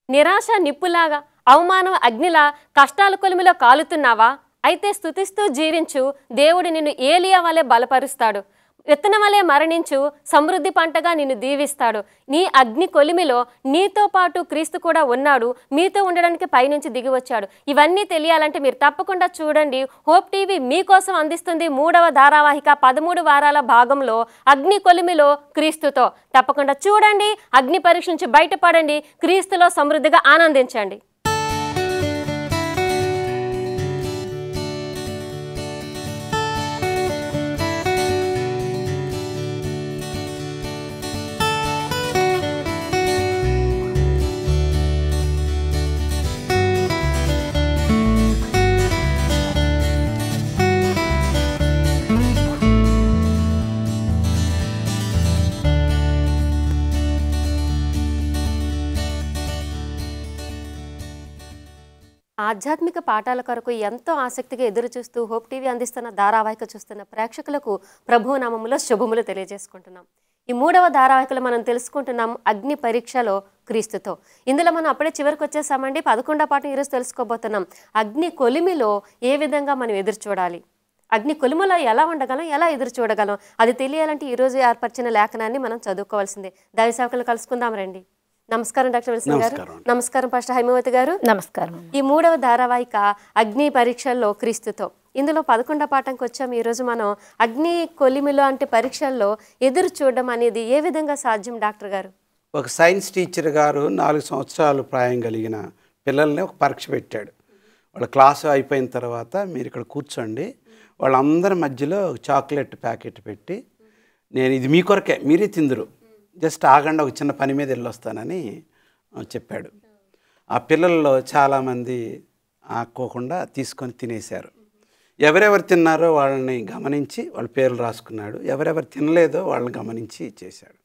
నిరాశ నిప్పులాగా అవమానం అగ్నిలా కష్టాల కొలిమిలో కాలుతున్నావా అయితే స్థుతిస్తూ జీవించు దేవుడు నిన్ను ఏలియా వలె బలపరుస్తాడు విత్తనం వలె మరణించు సమృద్ధి పంటగా నిన్ను దీవిస్తాడు నీ అగ్ని కొలిమిలో నీతో పాటు క్రీస్తు కూడా ఉన్నాడు మీతో ఉండడానికి పైనుంచి దిగి వచ్చాడు ఇవన్నీ తెలియాలంటే మీరు తప్పకుండా చూడండి హోప్ టీవీ మీకోసం అందిస్తుంది మూడవ ధారావాహిక పదమూడు వారాల భాగంలో అగ్ని కొలిమిలో క్రీస్తుతో తప్పకుండా చూడండి అగ్ని పరీక్ష నుంచి బయటపడండి క్రీస్తులో సమృద్ధిగా ఆనందించండి ఆధ్యాత్మిక పాఠాల కొరకు ఎంతో ఆసక్తిగా ఎదురు చూస్తూ హోప్ టీవీ అందిస్తున్న ధారావాహిక చూస్తున్న ప్రేక్షకులకు ప్రభు నామములో శుభములు తెలియజేసుకుంటున్నాం ఈ మూడవ ధారావాహికలో మనం తెలుసుకుంటున్నాం అగ్ని పరీక్షలో క్రీస్తుతో ఇందులో మనం అప్పుడే చివరికి వచ్చేసామండి పదకొండో పాఠం ఈరోజు తెలుసుకోబోతున్నాం అగ్ని కొలిమిలో ఏ విధంగా మనం ఎదురు చూడాలి అగ్ని కొలిమిలో ఎలా ఉండగలం ఎలా ఎదురు చూడగలం అది తెలియాలంటే ఈరోజు ఏర్పరిచిన లేఖనాన్ని మనం చదువుకోవాల్సిందే దైవ సేవకులు కలుసుకుందాం రండి నమస్కారం డాక్టర్ విల్సన్ గారు నమస్కారం. నమస్కారం పాస్టర్ హైమవతి గారు నమస్కారం ఈ మూడవ ధారావాహిక అగ్ని పరీక్షల్లో క్రీస్తుతో ఇందులో పదకొండవ పాఠంకి వచ్చాం ఈరోజు మనం అగ్ని కొలిమిలో అంటే పరీక్షల్లో ఎదురు చూడడం అనేది ఏ విధంగా సాధ్యం డాక్టర్ గారు ఒక సైన్స్ టీచర్ గారు నాలుగు సంవత్సరాలు ప్రాయం కలిగిన పిల్లల్ని ఒక పరీక్ష పెట్టాడు వాళ్ళ క్లాసు అయిపోయిన తర్వాత మీరు ఇక్కడ కూర్చోండి వాళ్ళందరి మధ్యలో ఒక చాక్లెట్ ప్యాకెట్ పెట్టి నేను ఇది మీ కొరకే మీరే తిందురు జస్ట్ ఆగండి ఒక చిన్న పని మీద వెళ్ళొస్తానని ఆ, చెప్పాడు ఆ పిల్లల్లో చాలామంది ఆక్కోకుండా తీసుకొని తినేశారు ఎవరెవరు తిన్నారో వాళ్ళని గమనించి వాళ్ళ పేర్లు రాసుకున్నాడు ఎవరెవరు తినలేదో వాళ్ళని గమనించి చేశాడు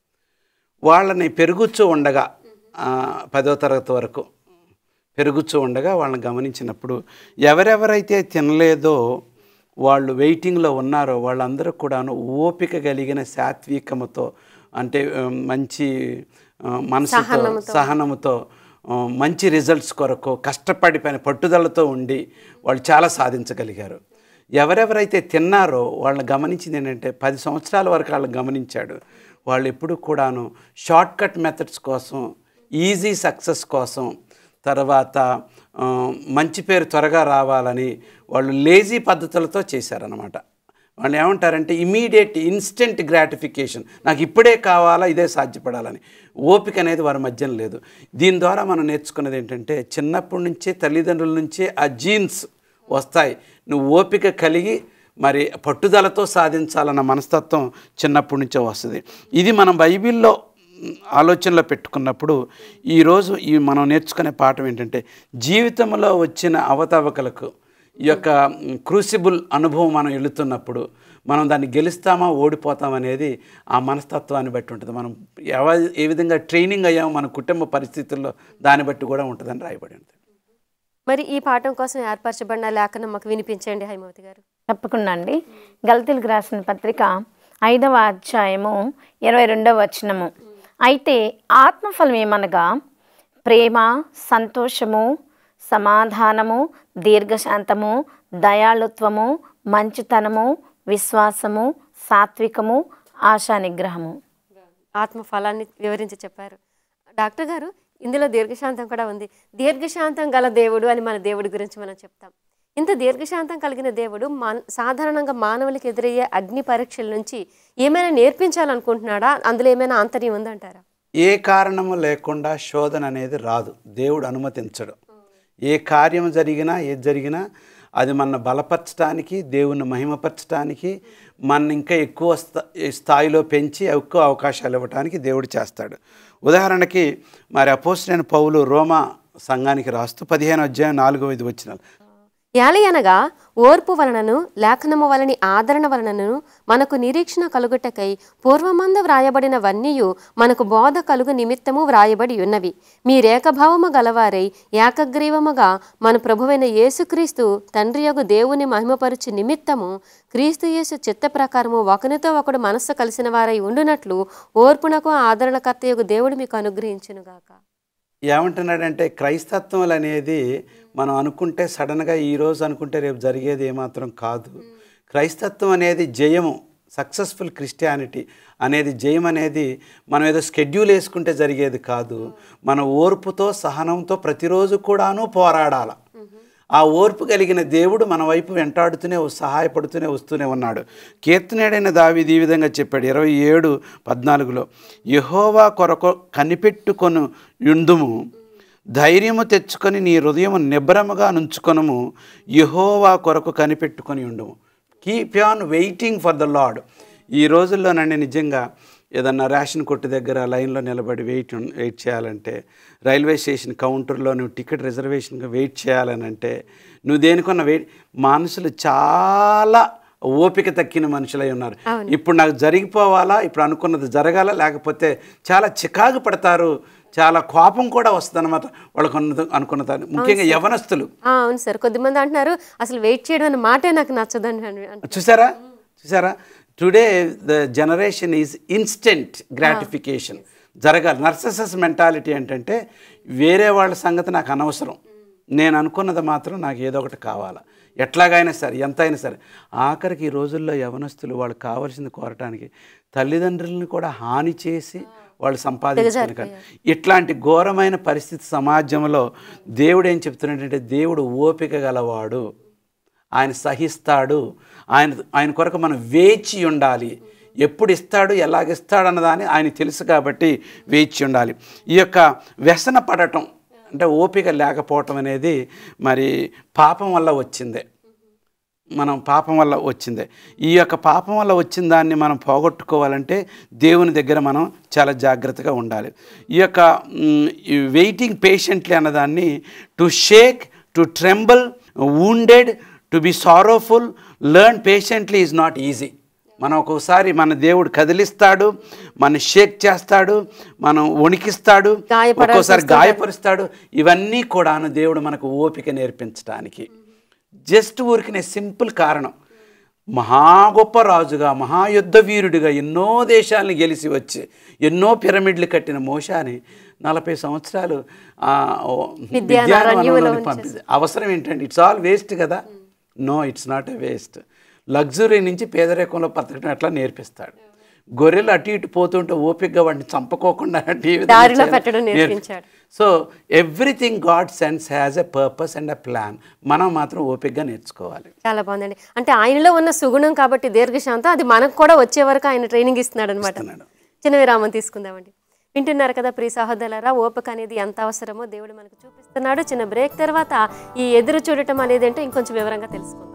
వాళ్ళని పెరుగుచ్చు ఉండగా ఆ, పదో తరగతి వరకు పెరుగుచ్చు ఉండగా వాళ్ళని గమనించినప్పుడు ఎవరెవరైతే తినలేదో వాళ్ళు వెయిటింగ్లో ఉన్నారో వాళ్ళందరూ కూడాను ఓపిక కలిగిన సాత్వికముతో అంటే ఆ, మంచి ఆ, మనసుతో సహనముతో ఆ, మంచి రిజల్ట్స్ కొరకు కష్టపడి పని పట్టుదలతో ఉండి వాళ్ళు చాలా సాధించగలిగారు ఎవరెవరైతే తిన్నారో వాళ్ళని గమనించింది ఏంటంటే పది సంవత్సరాల వరకు వాళ్ళని గమనించాడు వాళ్ళు ఎప్పుడు కూడాను షార్ట్ కట్ మెథడ్స్ కోసం ఈజీ సక్సెస్ కోసం తర్వాత ఆ, మంచి పేరు త్వరగా రావాలని వాళ్ళు లేజీ పద్ధతులతో చేశారనమాట వాళ్ళు ఏమంటారంటే ఇమీడియట్ ఇన్స్టెంట్ గ్రాటిఫికేషన్ నాకు ఇప్పుడే కావాలా ఇదే సాధ్యపడాలని ఓపిక అనేది వారి మధ్యన లేదు దీని ద్వారా మనం నేర్చుకున్నది ఏంటంటే చిన్నప్పటి నుంచే తల్లిదండ్రుల నుంచే ఆ జీన్స్ వస్తాయి నువ్వు ఓపిక కలిగి మరి పట్టుదలతో సాధించాలన్న మనస్తత్వం చిన్నప్పటి నుంచే వస్తుంది ఇది మనం బైబిల్లో మ్, ఆలోచనలో పెట్టుకున్నప్పుడు ఈరోజు ఈ మనం నేర్చుకునే పాఠం ఏంటంటే జీవితంలో వచ్చిన అవతవకలకు ఈ యొక్క క్రూసిబుల్ అనుభవం మనం వెళుతున్నప్పుడు మనం దాన్ని గెలుస్తామా ఓడిపోతాం అనేది ఆ మనస్తత్వాన్ని బట్టి ఉంటుంది మనం ఎవ ఏ విధంగా ట్రైనింగ్ అయ్యామో మన కుటుంబ పరిస్థితుల్లో దాన్ని బట్టి కూడా ఉంటుందని రాయబడి ఉంటుంది మరి ఈ పాఠం కోసం ఏర్పరచబడిన లేఖనం మాకు వినిపించండి హైమవతి గారు తప్పకుండా అండి గలతీలకు రాసిన పత్రిక ఐదవ అధ్యాయము ఇరవై రెండవ వచనము అయితే ఆత్మఫలం ఏమనగా ప్రేమ సంతోషము సమాధానము దీర్ఘశాంతము దయాళుత్వము మంచితనము విశ్వాసము సాత్వికము ఆశా నిగ్రహము ఆత్మ ఫలాన్ని వివరించి చెప్పారు డాక్టర్ గారు ఇందులో దీర్ఘశాంతం కూడా ఉంది దీర్ఘశాంతం గల దేవుడు అని మన దేవుడి గురించి మనం చెప్తాం ఇంత దీర్ఘశాంతం కలిగిన దేవుడు మన సాధారణంగా మానవులకు ఎదురయ్యే అగ్ని పరీక్షల నుంచి ఏమైనా నేర్పించాలనుకుంటున్నాడా అందులో ఏమైనా ఆంతర్యం ఉందంటారా ఏ కారణము లేకుండా శోధన అనేది రాదు దేవుడు అనుమతించడు ఏ కార్యం జరిగినా ఏది జరిగినా అది మన బలపరచడానికి దేవుని మహిమపరచడానికి మన ఇంకా ఎక్కువ స్థా- స్థాయిలో పెంచి ఎక్కువ అవకాశాలు ఇవ్వడానికి దేవుడు చేస్తాడు ఉదాహరణకి మరి అపోజిట్ పౌలు రోమా సంఘానికి రాస్తూ పదిహేను అధ్యాయం నాలుగో ఐదు వచ్చినాలు యాలయనగా ఓర్పు వలనను లేఖనము వలని ఆదరణ వలనను మనకు నిరీక్షణ కలుగుటకై పూర్వమందు వ్రాయబడినవన్నీయు మనకు బోధ కలుగు నిమిత్తము వ్రాయబడి ఉన్నవి మీరేకభావము గలవారై ఏకగ్రీవముగా మన ప్రభువైన యేసుక్రీస్తు తండ్రి యొక్క దేవుని మహిమపరుచు నిమిత్తము క్రీస్తు యేసు చిత్త ప్రకారము ఒకనితో ఒకడు మనస్సు కలిసిన వారై ఉండునట్లు ఓర్పునకు ఆదరణకర్త యొక్క దేవుడు మీకు అనుగ్రహించునుగాక ఏమంటున్నాడంటే క్రైస్తత్వం అనేది మనం అనుకుంటే సడన్గా ఈరోజు అనుకుంటే రేపు జరిగేది ఏమాత్రం కాదు క్రైస్తత్వం అనేది జయము సక్సెస్ఫుల్ క్రిస్టియానిటీ అనేది జయం అనేది మనం ఏదో స్కెడ్యూల్ వేసుకుంటే జరిగేది కాదు మన ఓర్పుతో సహనంతో ప్రతిరోజు కూడాను పోరాడాల ఆ ఓర్పు కలిగిన దేవుడు మన వైపు వెంటాడుతూనే సహాయపడుతూనే వస్తూనే ఉన్నాడు కీర్తనేడైన దావీది ఈ విధంగా చెప్పాడు ఇరవై ఏడు పద్నాలుగులో యహోవా కొరకు కనిపెట్టుకొను యుందుము ధైర్యము తెచ్చుకొని నీ హృదయము నిబ్రముగా నుంచుకొనుము యహోవా కొరకు కనిపెట్టుకొని ఉండుము keep on waiting for the lord ఈ రోజుల్లోనండి నిజంగా ఏదన్నా రేషన్ కొట్టు దగ్గర లైన్లో నిలబడి వెయిట్ ఉన్- వెయిట్ చేయాలంటే రైల్వే స్టేషన్ కౌంటర్లో నువ్వు టికెట్ రిజర్వేషన్గా వెయిట్ చేయాలనంటే నువ్వు దేనికన్నా వెయిట్ మనుషులు చాలా ఓపిక తక్కిన మనుషులై ఉన్నారు ఇప్పుడు నాకు జరిగిపోవాలా ఇప్పుడు అనుకున్నది జరగాల లేకపోతే చాలా చికాకు పడతారు చాలా కోపం కూడా వస్తుంది అనమాట వాళ్ళకు ఉన్నది అనుకున్న దాన్ని ముఖ్యంగా యవనస్తులు ఆ, అవును సార్ కొద్దిమంది అంటున్నారు అసలు వెయిట్ చేయడం అనే మాటే నాకు నచ్చదని అంటున్నారు. చూసారా చూసారా today the generation is instant gratification జరగాలి నర్ససస్ మెంటాలిటీ ఏంటంటే వేరే వాళ్ళ సంగతి నాకు అనవసరం నేను అనుకున్నది మాత్రం నాకు ఏదో ఒకటి కావాలా ఎట్లాగైనా సరే ఎంత అయినా సరే ఆఖరికి ఈ రోజుల్లో యవనస్తులు వాళ్ళు కావాల్సింది కోరటానికి తల్లిదండ్రులను కూడా హాని చేసి వాళ్ళు సంపాదించుకుని కానీ ఇట్లాంటి ఘోరమైన పరిస్థితి సమాజంలో దేవుడు ఏం చెప్తున్నాడంటే దేవుడు ఓపిక గలవాడు ఆయన సహిస్తాడు ఆయన ఆయన కొరకు మనం వేచి ఉండాలి ఎప్పుడు ఇస్తాడు ఎలాగిస్తాడు అన్నదాన్ని ఆయన తెలుసు కాబట్టి వేచి ఉండాలి ఈ యొక్క వ్యసన పడటం అంటే ఓపిక లేకపోవటం అనేది మరి పాపం వల్ల వచ్చిందే మనం పాపం వల్ల వచ్చిందే ఈ యొక్క పాపం వల్ల వచ్చిన దాన్ని మనం పోగొట్టుకోవాలంటే దేవుని దగ్గర మనం చాలా జాగ్రత్తగా ఉండాలి ఈ యొక్క వెయిటింగ్ పేషెంట్లీ అన్నదాన్ని to shake to tremble wounded to be sorrowful learn patiently is not easy మనం ఒక్కోసారి మన దేవుడు కదిలిస్తాడు మన షేక్ చేస్తాడు మనం వణికిస్తాడు గాయపడాల్సి ఒక్కోసారి గాయపరుస్తాడు ఇవన్నీ కూడాను దేవుడు మనకు ఓపిక నేర్పించడానికి జస్ట్ ఊరికినే సింపుల్ కారణం మహా గొప్ప రాజుగా మహాయుద్ధ వీరుడిగా ఎన్నో దేశాలను గెలిచి వచ్చి ఎన్నో పిరమిడ్లు కట్టిన మోషాని నలభై సంవత్సరాలు ఆ, ఓ, విద్యారణ్యంలోని పంపింది అవసరం ఏంటండి ఇట్స్ ఆల్ వేస్ట్ కదా no it's not a waste luxury నుంచి పేదరికంలో బతకడం ఎట్లా నేర్పిస్తాడు గొర్రెలు అటు ఇటు పోతుంటే ఓపికగా వాటిని చంపుకోకుండా ఈ విధంగా దారిలో చేయాలి. పెట్టడం నేర్పి- నేర్పించాడు. So everything God sends has a purpose and a plan మనం మాత్రం ఓపికగా నేర్చుకోవాలి చాలా బాగుందండి అంటే ఆయనలో ఉన్న సుగుణం కాబట్టి దీర్ఘశాంతం అది మనకు కూడా వచ్చే వరకు ఆయన ట్రైనింగ్ ఇస్తున్నాడు అనమాట ఇస్తున్నాడు. చిన్న విరామం తీసుకుందామండి వింటున్నారు కదా ప్రియ సహోదరులారా ఓపిక అనేది ఎంత అవసరమో దేవుడు మనకు చూపిస్తున్నాడు చిన్న బ్రేక్ తర్వాత ఈ ఎదురు చూడటం అనేది ఏంటో ఇంకొంచెం వివరంగా తెలుసుకుందాం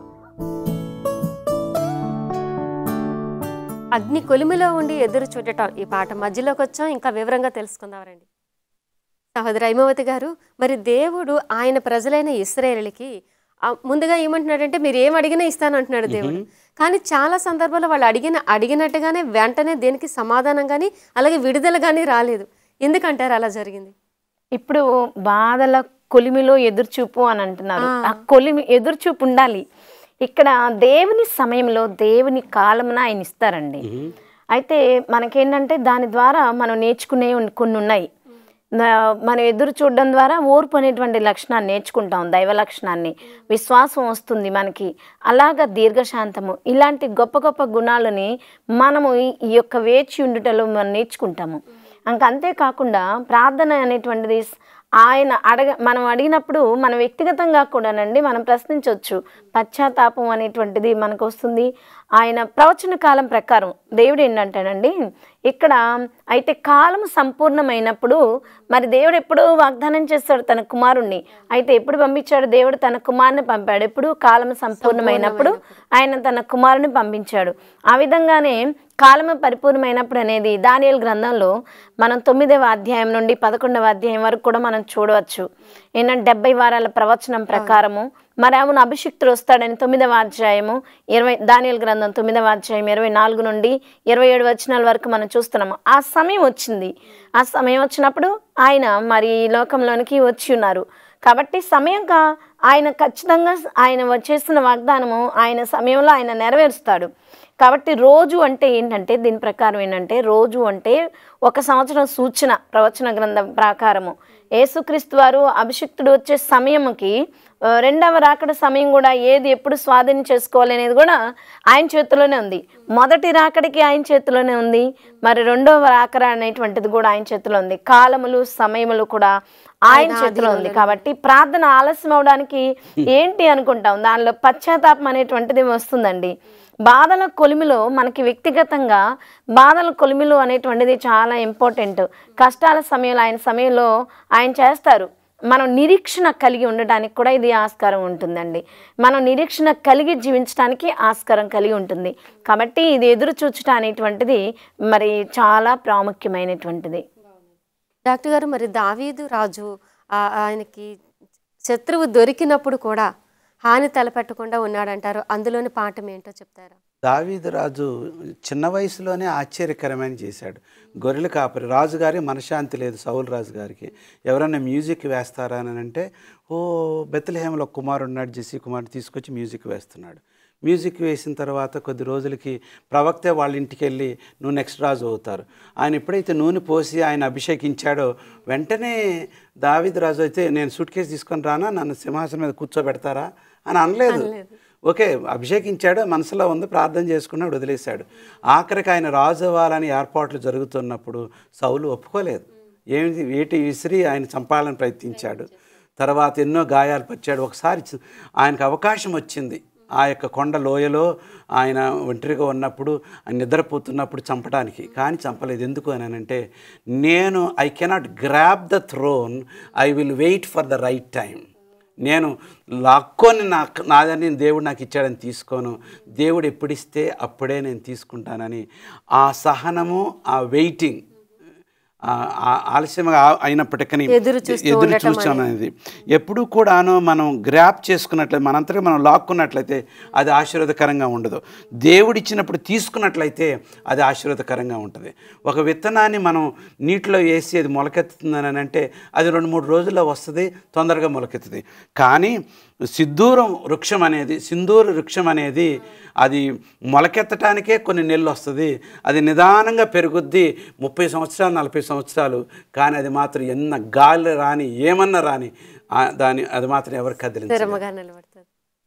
అగ్ని కొలిమిలో ఉండి ఎదురు చూడటం ఈ పాట మధ్యలోకి వచ్చాం ఇంకా వివరంగా తెలుసుకుందాం రండి సహోదర హైమవతి గారు మరి దేవుడు ఆయన ప్రజలైన ఇస్రాయేలీకి ఆ, ముందుగా ఏమంటున్నాడంటే మీరు ఏం అడిగినా ఇస్తాను అంటున్నాడు దేవుడు కానీ చాలా సందర్భాల్లో వాళ్ళు అడిగిన అడిగినట్టుగానే వెంటనే దేనికి సమాధానం కానీ అలాగే విడుదల కానీ రాలేదు ఎందుకంటారు అలా జరిగింది ఇప్పుడు బాధల కొలిమిలో ఎదురుచూపు అని అంటున్నారు ఆ కొలిమి ఎదురుచూపు ఉండాలి ఇక్కడ దేవుని సమయంలో దేవుని కాలమున ఆయన ఇస్తారండి అయితే మనకేంటంటే దాని ద్వారా మనం నేర్చుకునే ఉన్- కొన్ని ఉన్నాయి నా- మనం ఎదురు చూడడం ద్వారా ఓర్పు అనేటువంటి లక్షణాన్ని నేర్చుకుంటాం దైవ లక్షణాన్ని విశ్వాసం వస్తుంది మనకి అలాగా దీర్ఘశాంతము ఇలాంటి గొప్ప గొప్ప గుణాలని మనము ఈ- ఈ యొక్క వేచి ఉండుటలో మనం నేర్చుకుంటాము ఇంకా అంతేకాకుండా ప్రార్థన అనేటువంటిది స్- ఆయన అడగ మనం అడిగినప్పుడు మన వ్యక్తిగతంగా కూడానండి మనం ప్రశ్నించవచ్చు పశ్చాత్తాపం అనేటువంటిది మనకు వస్తుంది ఆయన ప్రవచన కాలం ప్రకారం దేవుడు ఏంటంటేనండి ఇక్కడ అయితే కాలం సంపూర్ణమైనప్పుడు మరి దేవుడు ఎప్పుడు వాగ్దానం చేస్తాడు తన కుమారుణ్ణి అయితే ఎప్పుడు పంపించాడు దేవుడు తన కుమారుని పంపాడు ఎప్పుడు కాలం సంపూర్ణమైనప్పుడు ఆయన తన కుమారుని పంపించాడు ఆ విధంగానే కాలము పరిపూర్ణమైనప్పుడు అనేది దానియల్ గ్రంథంలో మనం తొమ్మిదవ అధ్యాయం నుండి పదకొండవ అధ్యాయం వరకు కూడా మనం చూడవచ్చు ఏంటంటే డెబ్బై వారాల ప్రవచనం ప్రకారము మరి అవును అభిషిక్తుడు వస్తాడని తొమ్మిదవ అధ్యాయము ఇరవై దానియల్ గ్రంథం తొమ్మిదవ అధ్యాయం ఇరవై నాలుగు నుండి ఇరవై ఏడు వచనాల వరకు మనం చూస్తున్నాము ఆ సమయం వచ్చింది ఆ సమయం వచ్చినప్పుడు ఆయన మరి ఈ లోకంలోనికి వచ్చి ఉన్నారు కాబట్టి సమయంగా ఆయన ఖచ్చితంగా ఆయన వచ్చేస్తున్న వాగ్దానము ఆయన సమయంలో ఆయన నెరవేరుస్తాడు కాబట్టి రోజు అంటే ఏంటంటే దీని ప్రకారం ఏంటంటే రోజు అంటే ఒక సంవత్సరం సూచన ప్రవచన గ్రంథం ప్రకారము యేసుక్రీస్తు వారు అభిషిక్తుడు వచ్చే సమయంకి ఆ, రెండవ రాకడ సమయం కూడా ఏది ఎప్పుడు స్వాధీనం చేసుకోవాలి అనేది కూడా ఆయన చేతిలోనే ఉంది మొదటి రాకడికి ఆయన చేతిలోనే ఉంది మరి రెండవ రాకడ అనేటువంటిది కూడా ఆయన చేతిలో ఉంది కాలములు సమయములు కూడా ఆయన చేతిలో ఉంది కాబట్టి ప్రార్థన ఆలస్యం అవడానికి ఏంటి అనుకుంటాం దానిలో పశ్చాత్తాపం అనేటువంటిది వస్తుందండి బాధల కొలిమిలో మనకి వ్యక్తిగతంగా బాధల కొలిమిలో అనేటువంటిది చాలా ఇంపార్టెంట్ కష్టాల సమయంలో ఆయన సమయంలో ఆయన చేస్తారు మనం నిరీక్షణ కలిగి ఉండడానికి కూడా ఇది ఆస్కారం ఉంటుందండి మనం నిరీక్షణ కలిగి జీవించడానికి ఆస్కారం కలిగి ఉంటుంది కాబట్టి ఇది ఎదురు చూచుట అనేటువంటిది మరి చాలా ప్రాముఖ్యమైనటువంటిది డాక్టర్ గారు మరి దావీదు రాజు ఆ- ఆయనకి శత్రువు దొరికినప్పుడు కూడా హాని తలపెట్టకుండా ఉన్నాడంటారు అందులోని పాఠం ఏంటో చెప్తారా దావీదు రాజు చిన్న వయసులోనే ఆశ్చర్యకరమైన చేశాడు గొర్రెల కాపరి రాజుగారి మనశాంతి లేదు సౌలు రాజు గారికి ఎవరైనా మ్యూజిక్ వేస్తారా అని అంటే ఓ బెత్తలహేమలో కుమారుడు ఉన్నాడు జెసి కుమారుడు తీసుకొచ్చి మ్యూజిక్ వేస్తున్నాడు మ్యూజిక్ వేసిన తర్వాత కొద్ది రోజులకి ప్రవక్తే వాళ్ళ ఇంటికి వెళ్ళి నువ్వు నెక్స్ట్ రాజు అవుతారు ఆయన ఎప్పుడైతే నూనె పోసి ఆయన అభిషేకించాడో వెంటనే దావీదు రాజు అయితే నేను సూట్ కేసు తీసుకొని రానా నన్ను సింహాసనం మీద కూర్చోబెడతారా అని అనలేదు ఓకే అభిషేకించాడు మనసులో ఉంది ప్రార్థన చేసుకున్నాడు వదిలేశాడు ఆఖరికి ఆయన రాజు అవ్వాలని ఏర్పాట్లు జరుగుతున్నప్పుడు సౌలు ఒప్పుకోలేదు ఏమిటి వేటి విసిరి ఆయన చంపాలని ప్రయత్నించాడు తర్వాత ఎన్నో గాయాలు పరిచాడు ఒకసారి చ- ఆయనకు అవకాశం వచ్చింది ఆ యొక్క కొండ లోయలో ఆయన ఒంటరిగా ఉన్నప్పుడు ఆయన నిద్రపోతున్నప్పుడు చంపడానికి కానీ చంపలేదు ఎందుకు అని అంటే నేను I cannot grab the throne I will wait for the right time నేను లాక్కొని నాకు నాదని దేవుడు నాకు ఇచ్చాడని తీసుకోను దేవుడు ఎప్పుడు ఇస్తే అప్పుడే నేను తీసుకుంటానని ఆ సహనము ఆ వెయిటింగ్ ఆలస్యంగా ఆ- అయినప్పటికీ ఎదురు చూస్తూ ఎదురు ఉండటం చూస్తాం అనేది ఎప్పుడు కూడాను మనం గ్రాప్ చేసుకున్నట్లయితే మనంతగా మనం లాక్కున్నట్లయితే అది ఆశీర్వాదకరంగా ఉండదు దేవుడు ఇచ్చినప్పుడు తీసుకున్నట్లయితే అది ఆశీర్వాదకరంగా ఉంటుంది ఒక విత్తనాన్ని మనం నీటిలో వేసి అది మొలకెత్తుతుందని అంటే అది రెండు మూడు రోజుల్లో వస్తుంది తొందరగా మొలకెత్తుతుంది కానీ సిద్ధూరం వృక్షం అనేది సింధూర వృక్షం అనేది అది మొలకెత్తటానికే కొన్ని నెలలు వస్తుంది అది నిదానంగా పెరుగుద్ది ముప్పై సంవత్సరాలు నలభై సంవత్సరాలు కానీ అది మాత్రం ఎన్న గాలి రాని ఏమన్నా రాని ఆ దాని అది మాత్రం ఎవరు కదిలించలేదు స్థిరముగా నిలబడుతుంది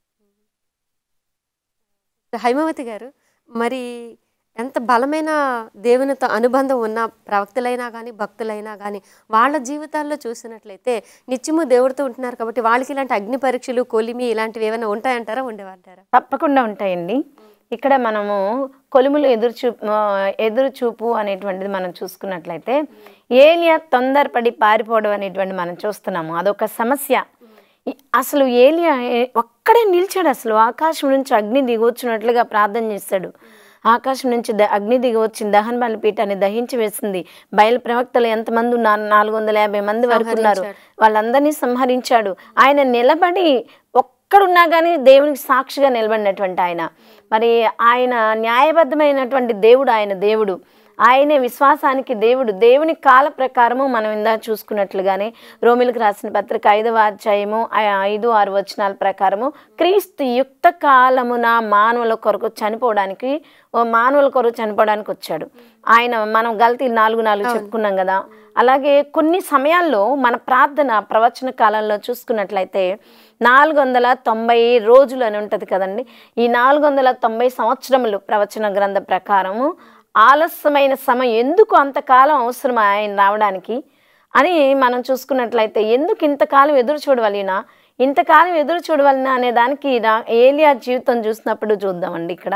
హైమవతి గారు మరి ఎంత బలమైన దేవునితో అనుబంధం ఉన్న ప్రవక్తలైనా కానీ భక్తులైనా కానీ వాళ్ళ జీవితాల్లో చూసినట్లయితే నిత్యము దేవుడితో ఉంటున్నారు కాబట్టి వాళ్ళకి ఇలాంటి అగ్ని పరీక్షలు కొలిమి ఇలాంటివి ఏమైనా ఉంటాయంటారా ఉండేవంటారా తప్పకుండా ఉంటాయండి ఇక్కడ మనము కొలుములు ఎదురు చూపు ఎదురు చూపు అనేటువంటిది మనం చూసుకున్నట్లయితే ఏలియా తొందరపడి పారిపోవడం అనేటువంటి మనం చూస్తున్నాము అదొక సమస్య ఈ- అసలు ఏలియా ఏ- ఒక్కడే నిలిచాడు అసలు ఆకాశం నుంచి అగ్ని దిగొచ్చినట్లుగా ప్రార్థన చేశాడు ఆకాశం నుంచి ద- అగ్ని దిగి వచ్చింది దహన బలిపీఠాన్ని దహించి వేసింది బయలు ప్రవక్తలు ఎంతమంది ఉన్నారు నాలుగు వందల యాభై మంది వరకు ఉన్నారు వాళ్ళందరినీ సంహరించాడు ఆయన నిలబడి ఒక్కడున్నా కానీ దేవునికి సాక్షిగా నిలబడినటువంటి ఆయన మరి ఆయన న్యాయబద్ధమైనటువంటి దేవుడు ఆయన దేవుడు ఆయనే విశ్వాసానికి దేవుడు దేవుని కాల ప్రకారము మనం ఇందా చూసుకున్నట్లుగానే రోమిలకు రాసిన పత్రిక ఐదవ అధ్యాయము ఆ- ఐదు ఆరు వచనాల ప్రకారము క్రీస్తు యుక్త కాలమున మానవుల కొరకు చనిపోవడానికి ఓ మానవుల కొరకు చనిపోవడానికి వచ్చాడు ఆయన మనం గల్తీ నాలుగు నాలుగు చెప్పుకున్నాం కదా అలాగే కొన్ని సమయాల్లో మన ప్రార్థన ప్రవచన కాలంలో చూసుకున్నట్లయితే నాలుగు వందల తొంభై రోజులు అని ఉంటుంది కదండి ఈ నాలుగు వందల తొంభై సంవత్సరములు ప్రవచన గ్రంథ ప్రకారము ఆలస్యమైన సమయం ఎందుకు అంతకాలం అవసరం ఆయన రావడానికి అని మనం చూసుకున్నట్లయితే ఎందుకు ఇంతకాలం ఎదురు చూడవలనా ఇంతకాలం ఎదురు చూడవలనా అనే దానికి రా- ఏలియా జీవితం చూసినప్పుడు చూద్దామండి ఇక్కడ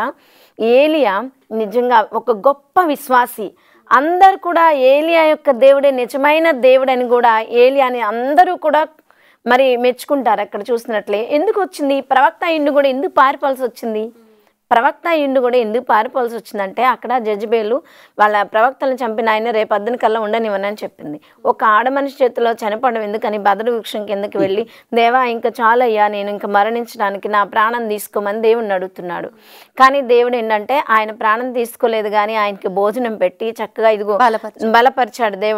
ఏలియా నిజంగా ఒక గొప్ప విశ్వాసి అందరు కూడా ఏలియా యొక్క దేవుడే నిజమైన దేవుడని కూడా ఏలియాని అందరూ కూడా మరి మెచ్చుకుంటారు అక్కడ చూసినట్లే ఎందుకు వచ్చింది ప్రవక్త ఇండు కూడా ఎందుకు పారిపోవాల్సి వచ్చింది ప్రవక్త ఇండు కూడా ఎందుకు పారిపోవాల్సి వచ్చిందంటే అక్కడ జడ్జిబేలు వాళ్ళ ప్రవక్తలను చంపిన ఆయన రేపు అద్దెని కల్లా ఉండనివ్వనని చెప్పింది ఒక ఆడ మనిషి చేతిలో చనిపోవడం ఎందుకని బదరు వృక్షం కిందకి వెళ్ళి దేవా ఇంకా చాలయ్యా నేను ఇంకా మరణించడానికి నా ప్రాణం తీసుకోమని దేవుడిని అడుగుతున్నాడు కానీ దేవుడు ఏంటంటే ఆయన ప్రాణం తీసుకోలేదు కానీ ఆయనకి భోజనం పెట్టి చక్కగా ఇదిగో బలపరిచాడు. బలపరిచాడు దేవుడు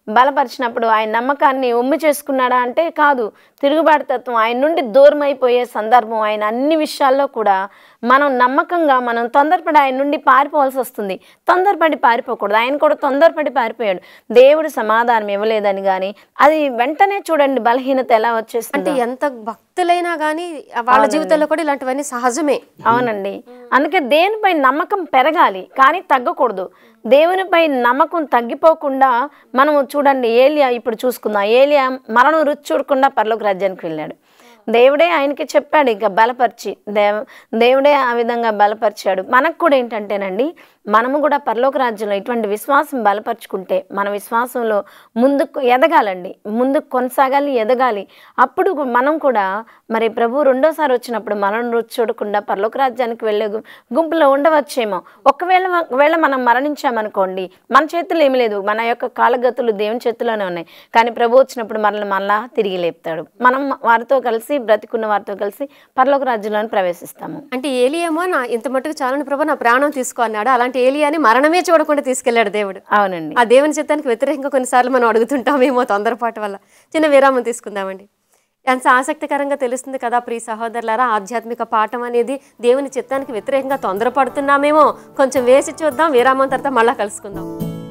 బలపరిచినప్పుడు ఆయన నమ్మకాన్ని ఉమ్మి చేసుకున్నాడా అంటే కాదు తిరుగుబాటు తత్వం ఆయన నుండి దూరం అయిపోయే సందర్భం ఆయన అన్ని విషయాల్లో కూడా మనం నమ్మకంగా మనం తొందరపడి ఆయన నుండి పారిపోవాల్సి వస్తుంది తొందరపడి పారిపోకూడదు ఆయన కూడా తొందరపడి పారిపోయాడు దేవుడు సమాధానం ఇవ్వలేదని కానీ అది వెంటనే చూడండి బలహీనత ఎలా వచ్చేస్తుంది అంటే ఎంత భక్తులైనా కానీ వాళ్ళ జీవితంలో కూడా ఇలాంటివన్నీ సహజమే అవునండి అందుకే దేనిపై నమ్మకం పెరగాలి కానీ తగ్గకూడదు దేవునిపై నమ్మకం తగ్గిపోకుండా మనము చూడండి ఏలియా ఇప్పుడు చూసుకుందాం ఏలియా మరణం రుచి చూడకుండా పరలోక రాజ్యానికి వెళ్ళాడు దేవుడే ఆయనకి చెప్పాడు ఇక బలపరిచి దేవ దేవుడే ఆ విధంగా బలపరిచాడు మనకు కూడా ఏంటంటేనండి మనము కూడా పరలోక రాజ్యంలో ఇటువంటి విశ్వాసం బలపరుచుకుంటే మన విశ్వాసంలో ముందుకు ఎదగాలండి ముందుకు కొనసాగాలి ఎదగాలి అప్పుడు మనం కూడా మరి ప్రభు రెండోసారి వచ్చినప్పుడు మనం రుచి చూడకుండా పరలోక రాజ్యానికి వెళ్ళే గు- గుంపులో ఉండవచ్చేమో ఒకవేళ ఒకవేళ మనం మరణించామనుకోండి మన చేతుల్లో ఏమీ లేదు మన యొక్క కాలగతులు దేవుని చేతిలోనే ఉన్నాయి కానీ ప్రభు వచ్చినప్పుడు మనల్ని మళ్ళా తిరిగి లేపుతాడు మనం వారితో కలిసి బ్రతికున్న వారితో కలిసి పరలోక రాజ్యంలోని ప్రవేశిస్తాము అంటే ఏలియేమో నా ఇంత మట్టుకు చాలని ప్రభు నా ప్రాణం తీసుకో అన్నాడు అలాంటి ఏలియాని మరణమే చూడకుండా తీసుకెళ్లాడు దేవుడు అవునండి ఆ దేవుని చిత్తానికి వ్యతిరేకంగా కొన్నిసార్లు మనం అడుగుతుంటామేమో తొందరపాటు వల్ల చిన్న విరామం తీసుకుందామండి ఎంత ఆసక్తికరంగా తెలుస్తుంది కదా ప్రియ సహోదరులారా ఆధ్యాత్మిక పాఠం అనేది దేవుని చిత్తానికి వ్యతిరేకంగా తొందరపడుతున్నామేమో కొంచెం వేసి చూద్దాం విరామం తర్వాత మళ్ళా కలుసుకుందాం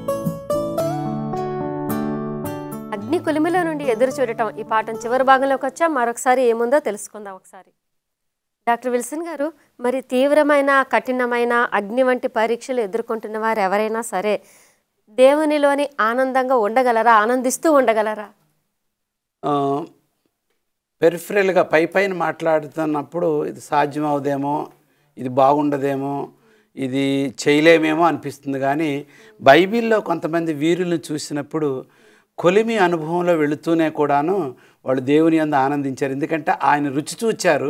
అగ్ని కొలిమిలో నుండి ఎదురు చూడటం ఈ పాఠం చివరి భాగంలోకి వచ్చాం మరొకసారి ఏముందో తెలుసుకుందాం ఒకసారి డాక్టర్ విల్సన్ గారు మరి తీవ్రమైన కఠినమైన అగ్ని వంటి పరీక్షలు ఎదుర్కొంటున్న వారు ఎవరైనా సరే దేవునిలోని ఆనందంగా ఉండగలరా ఆనందిస్తూ ఉండగలరా పెరిఫరల్గా పై పైన మాట్లాడుతున్నప్పుడు ఇది సాధ్యం అవుదేమో ఇది బాగుండదేమో ఇది చేయలేమేమో అనిపిస్తుంది కానీ బైబిల్లో కొంతమంది వీరులను చూసినప్పుడు కొలిమి అనుభవంలో వెళుతూనే కూడాను వాళ్ళు దేవుని అందు ఆనందించారు ఎందుకంటే ఆయన రుచి చూచారు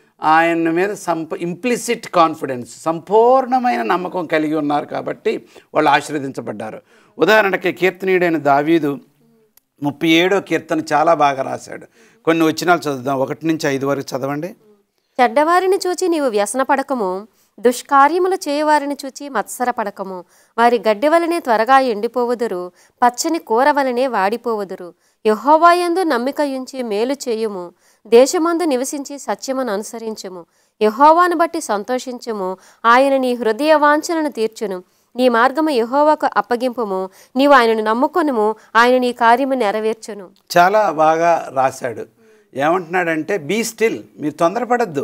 ఆయన మీద సంప ఇంప్లిసిట్ కాన్ఫిడెన్స్ సంపూర్ణమైన నమ్మకం కలిగి ఉన్నారు కాబట్టి వాళ్ళు ఆశీర్వదించబడ్డారు ఉదాహరణకి కీర్తనీయుడైన దావీదు ముప్పై ఏడో కీర్తన చాలా బాగా రాశాడు కొన్ని వచనాలు చదువుదాం ఒకటి నుంచి ఐదు వరకు చదవండి చెడ్డవారిని చూచి నీవు వ్యసనపడకము దుష్కార్యములు చేయవారిని చూచి మత్సరపడకము వారి గడ్డి వలనే త్వరగా ఎండిపోవుదురు పచ్చని కూర వలనే వాడిపోవుదురు యహోవాయందు నమ్మిక ఉంచి మేలు చేయుము దేశమందు నివసించి సత్యమును అనుసరించుము యహోవాను బట్టి సంతోషించుము ఆయన నీ హృదయ వాంఛనను తీర్చును నీ మార్గము యహోవాకు అప్పగింపుము నీవు ఆయనను నమ్ముకొనుము ఆయన నీ కార్యము నెరవేర్చును చాలా బాగా రాశాడు ఏమంటున్నాడంటే బీ స్టిల్ మీరు తొందరపడద్దు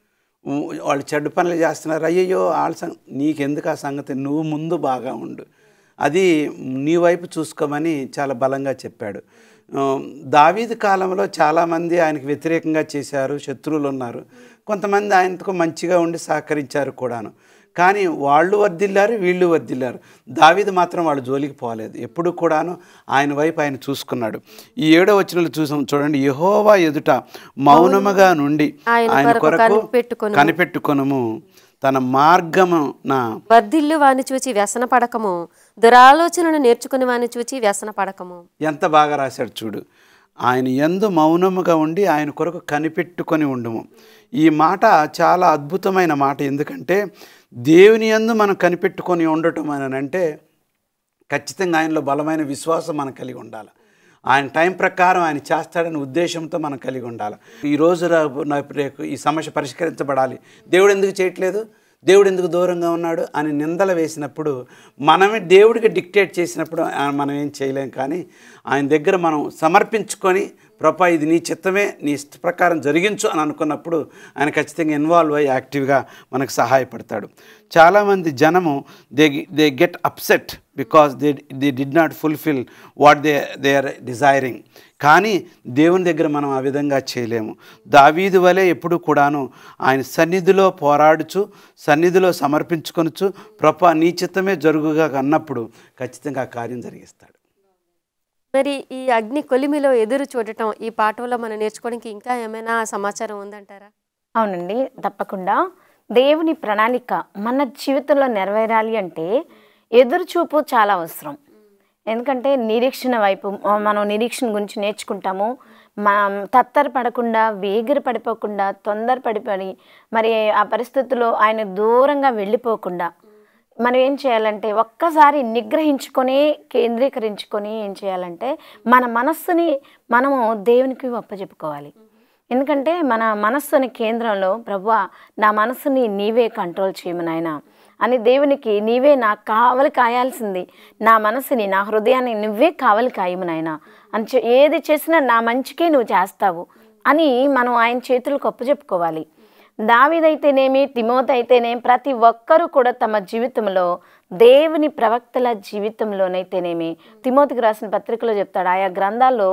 ఉ- వాళ్ళు చెడ్డ పనులు చేస్తున్నారు అయ్యయ్యో వాళ్ళ సంగ నీకెందుకు ఆ సంగతి నువ్వు ముందు బాగా ఉండు అది నీ వైపు చూసుకోమని చాలా బలంగా చెప్పాడు ఆ, దావీదు కాలంలో చాలామంది ఆయనకు వ్యతిరేకంగా చేశారు శత్రువులు ఉన్నారు కొంతమంది ఆయనతో మంచిగా ఉండి సహకరించారు కూడాను కానీ వాళ్ళు వర్దిల్లారు వీళ్ళు వర్దిల్లారు దావీదు మాత్రం వాళ్ళు జోలికి పోలేదు ఎప్పుడు కూడాను ఆయన వైపు ఆయన చూసుకున్నాడు ఈ ఏడో వచనంలో చూసాం చూడండి యహోవా ఎదుట మౌనముగా నుండి ఆయన ఆయన కొరకు కొరకు కనిపెట్టుకొనుము. కనిపెట్టుకొనుము తన మార్గము నా వర్ధిల్లు వాని చూచి వ్యసన పడకము దురాలోచనను నేర్చుకుని వాని చూచి వ్యసన పడకము ఎంత బాగా రాశాడు చూడు ఆయన ఎందు మౌనముగా ఉండి ఆయన కొరకు కనిపెట్టుకొని ఉండుము ఈ మాట చాలా అద్భుతమైన మాట ఎందుకంటే దేవుని యందు మనం కనిపెట్టుకొని ఉండటం అని అంటే ఖచ్చితంగా ఆయనలో బలమైన విశ్వాసం మనం కలిగి ఉండాలి ఆయన టైం ప్రకారం ఆయన చేస్తాడనే ఉద్దేశంతో మనం కలిగి ఉండాలి ఈ రోజు రా- నా- రేపు ఈ సమస్య పరిష్కరించబడాలి దేవుడు ఎందుకు చేయట్లేదు దేవుడు ఎందుకు దూరంగా ఉన్నాడు అని నిందలు వేసినప్పుడు మనమే దేవుడికి డిక్టేట్ చేసినప్పుడు ఆ, మనం ఏం చేయలేం కానీ ఆయన దగ్గర మనం సమర్పించుకొని ప్రభా ఇది నీ చిత్తమే నీ ఇష్ట ప్రకారం జరిగించు అని అనుకున్నప్పుడు ఆయన ఖచ్చితంగా ఇన్వాల్వ్ అయ్యి యాక్టివ్గా మనకు సహాయపడతాడు చాలామంది జనము they they get upset because they they did not fulfil what they they are desiring కానీ దేవుని దగ్గర మనం ఆ విధంగా చేయలేము దావీదు వలె ఎప్పుడు కూడాను ఆయన సన్నిధిలో పోరాడుచు సన్నిధిలో సమర్పించుకొనుచు ప్రభా నీ చిత్తమే జరుగుగా అన్నప్పుడు ఖచ్చితంగా ఆ కార్యం జరిగిస్తాడు మరి ఈ అగ్ని కొలిమిలో ఎదురు చూడటం ఈ పాఠంలో మనం నేర్చుకోవడానికి ఇంకా ఏమైనా సమాచారం ఉందంటారా అవునండి తప్పకుండా దేవుని ప్రణాళిక మన జీవితంలో నెరవేరాలి అంటే ఎదురుచూపు చాలా అవసరం ఎందుకంటే నిరీక్షణ వైపు మ- మనం నిరీక్షణ గురించి నేర్చుకుంటాము మనం తత్తర పడకుండా వేగిరి పడిపోకుండా తొందర పడిపడి మరి ఆ పరిస్థితుల్లో ఆయన దూరంగా వెళ్ళిపోకుండా మనం ఏం చేయాలంటే ఒక్కసారి నిగ్రహించుకొని కేంద్రీకరించుకొని ఏం చేయాలంటే మన మనస్సుని మనము దేవునికి ఒప్పచెప్పుకోవాలి ఎందుకంటే మన మనస్సు అనే కేంద్రంలో ప్రభువా నా మనస్సుని నీవే కంట్రోల్ చేయము నాయనా అని దేవునికి నీవే నాకు కావలి కాయాల్సింది నా మనసుని నా హృదయాన్ని నువ్వే కావలి కాయము నాయనా అని చె- ఏది చేసినా నా మంచికే నువ్వు చేస్తావు అని మనం ఆయన చేతులకు ఒప్పచెప్పుకోవాలి దావిదైతేనేమి తిమోతి అయితేనేమి ప్రతి ఒక్కరూ కూడా తమ జీవితంలో దేవుని ప్రవక్తల జీవితంలోనైతేనేమి తిమోతికి రాసిన పత్రికలో చెప్తాడు ఆయా గ్రంథాల్లో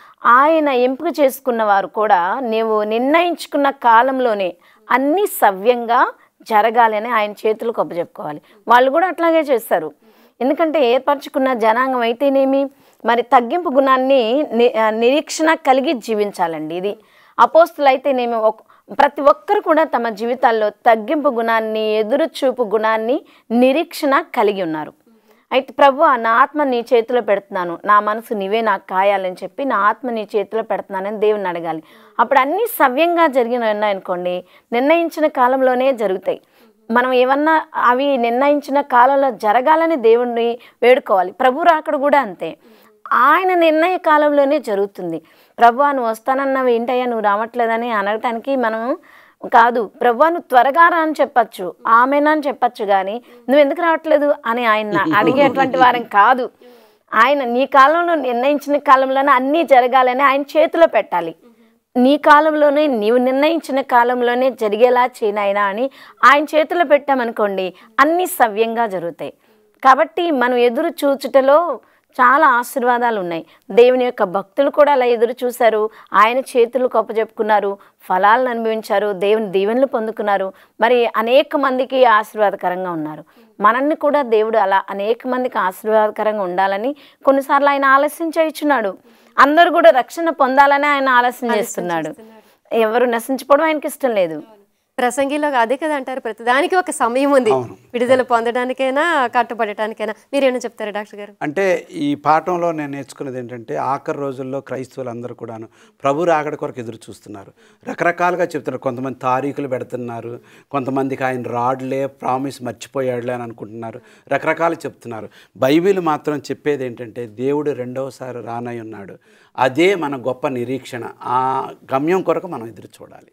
ఆయన ఎంపిక చేసుకున్న వారు కూడా నీవు నిర్ణయించుకున్న కాలంలోనే అన్నీ సవ్యంగా జరగాలని ఆయన చేతులకు ఒప్పచెప్పుకోవాలి వాళ్ళు కూడా అట్లాగే చేస్తారు ఎందుకంటే ఏర్పరచుకున్న జనాంగం అయితేనేమి మరి తగ్గింపు గుణాన్ని ని- ఆ, నిరీక్షణ కలిగి జీవించాలండి ఇది అపోస్తులు అయితేనేమి ఒక్- ప్రతి ఒక్కరు కూడా తమ జీవితాల్లో తగ్గింపు గుణాన్ని ఎదురు చూపు గుణాన్ని నిరీక్షణ కలిగి ఉన్నారు అయితే ప్రభు నా ఆత్మ నీ చేతిలో పెడుతున్నాను నా మనసు నీవే నాకు కాయాలని చెప్పి నా ఆత్మ నీ చేతిలో పెడుతున్నానని దేవుని అడగాలి అప్పుడు అన్నీ సవ్యంగా జరిగిన ఉన్నాయనుకోండి నిర్ణయించిన కాలంలోనే జరుగుతాయి మనం ఏమన్నా అవి నిర్ణయించిన కాలంలో జరగాలని దేవుణ్ణి వేడుకోవాలి ప్రభు రాకడ కూడా అంతే ఆయన నిర్ణయ కాలంలోనే జరుగుతుంది ప్రభు నువ్వు వస్తానన్నావు ఏంటయ్యా నువ్వు రావట్లేదని అనడానికి మనం కాదు ప్రభు నువ్వు త్వరగా రా అని చెప్పచ్చు ఆమెనా అని చెప్పచ్చు కానీ నువ్వు ఎందుకు రావట్లేదు అని ఆయన అడిగేటువంటి వారం కాదు ఆయన నీ కాలంలో నిర్ణయించిన కాలంలోనే అన్నీ జరగాలని ఆయన చేతిలో పెట్టాలి నీ కాలంలోనే నీవు నిర్ణయించిన కాలంలోనే జరిగేలా చేయనాయనా అని ఆయన చేతిలో పెట్టామనుకోండి అన్నీ సవ్యంగా జరుగుతాయి కాబట్టి మనం ఎదురు చూచుటలో చాలా ఆశీర్వాదాలు ఉన్నాయి దేవుని యొక్క భక్తులు కూడా అలా ఎదురు చూశారు ఆయన చేతులు చెప్పుకున్నారు ఫలాలను అనుభవించారు దేవుని దీవెనలు పొందుకున్నారు మరి అనేక మందికి ఆశీర్వాదకరంగా ఉన్నారు మనల్ని కూడా దేవుడు అలా అనేక మందికి ఆశీర్వాదకరంగా ఉండాలని కొన్నిసార్లు ఆయన ఆలస్యం చేయించున్నాడు అందరూ కూడా రక్షణ పొందాలని ఆయన ఆలస్యం చేస్తున్నాడు ఎవరు నశించుకోవడం ఆయనకి ఇష్టం లేదు ప్రసంగిలో అదే కదా అంటారు ప్రతిదానికి ఒక సమయం ఉంది విడుదల పొందడానికైనా కట్టబడటానికైనా మీరేమైనా చెప్తారా డాక్టర్ గారు అంటే ఈ పాఠంలో నేను నేర్చుకున్నది ఏంటంటే ఆఖరి రోజుల్లో క్రైస్తవులు అందరూ కూడాను ప్రభు రాకడ కొరకు ఎదురు చూస్తున్నారు రకరకాలుగా చెప్తున్నారు కొంతమంది తారీఖులు పెడుతున్నారు కొంతమందికి ఆయన రాడ్లే ప్రామిస్ మర్చిపోయాడులే అని అనుకుంటున్నారు రకరకాలు చెప్తున్నారు బైబిల్ మాత్రం చెప్పేది ఏంటంటే దేవుడు రెండవసారి రానై ఉన్నాడు అదే మన గొప్ప నిరీక్షణ ఆ గమ్యం కొరకు మనం ఎదురు చూడాలి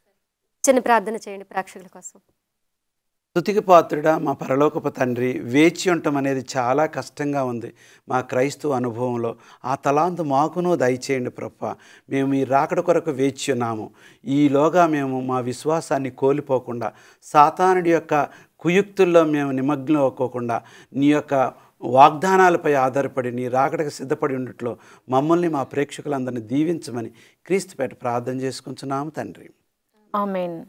చిన్న ప్రార్థన చేయండి ప్రేక్షకుల కోసం స్తుతికి పాత్రుడా మా పరలోకపు తండ్రి వేచి ఉండటం అనేది చాలా కష్టంగా ఉంది మా క్రైస్తవ అనుభవంలో ఆ తలాంతు మాకును దయచేయండి ప్రప్ప మేము ఈ రాకడ కొరకు వేచి ఉన్నాము ఈలోగా మేము మా విశ్వాసాన్ని కోల్పోకుండా సాతానుడి యొక్క కుయుక్తుల్లో మేము నిమగ్నం అవ్వకోకుండా నీ యొక్క వాగ్దానాలపై ఆధారపడి నీ రాకడకు సిద్ధపడి ఉండట్లో మమ్మల్ని మా ప్రేక్షకులందరినీ దీవించమని క్రీస్తుపేట ప్రార్థన చేసుకుంటున్నాము తండ్రి ఆమెన్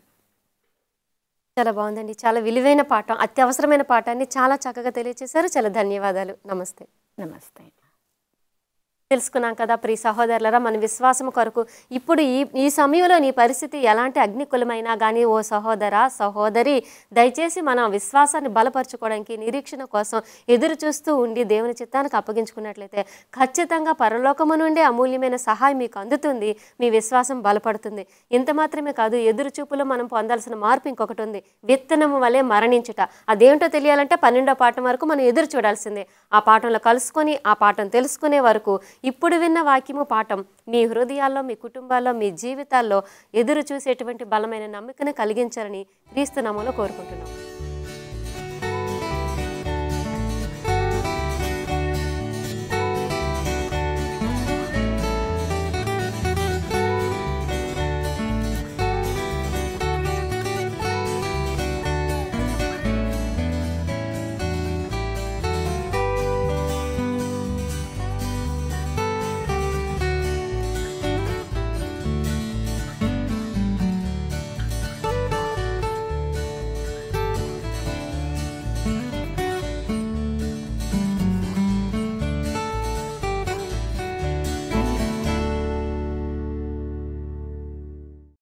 చాలా బాగుందండి చాలా విలువైన పాఠం అత్యవసరమైన పాఠాన్ని చాలా చక్కగా తెలియజేశారు చాలా ధన్యవాదాలు నమస్తే నమస్తే తెలుసుకున్నాం కదా ప్రియ సహోదరులరా మన విశ్వాసం కొరకు ఇప్పుడు ఈ ఈ సమయంలో నీ పరిస్థితి ఎలాంటి అగ్నికులమైనా కానీ ఓ సహోదర సహోదరి దయచేసి మన విశ్వాసాన్ని బలపరచుకోవడానికి నిరీక్షణ కోసం ఎదురు చూస్తూ ఉండి దేవుని చిత్తానికి అప్పగించుకున్నట్లయితే ఖచ్చితంగా పరలోకము నుండి అమూల్యమైన సహాయం మీకు అందుతుంది మీ విశ్వాసం బలపడుతుంది ఇంత మాత్రమే కాదు ఎదురు చూపులో మనం పొందాల్సిన మార్పు ఇంకొకటి ఉంది విత్తనము వలె మరణించుట అదేంటో తెలియాలంటే పన్నెండో పాఠం వరకు మనం ఎదురు చూడాల్సిందే ఆ పాఠంలో కలుసుకొని ఆ పాఠం తెలుసుకునే వరకు ఇప్పుడు విన్న వాక్యము పాఠం మీ హృదయాల్లో మీ కుటుంబాల్లో మీ జీవితాల్లో ఎదురు చూసేటువంటి బలమైన నమ్మికను కలిగించాలని క్రీస్తు నామంలో కోరుకుంటున్నాం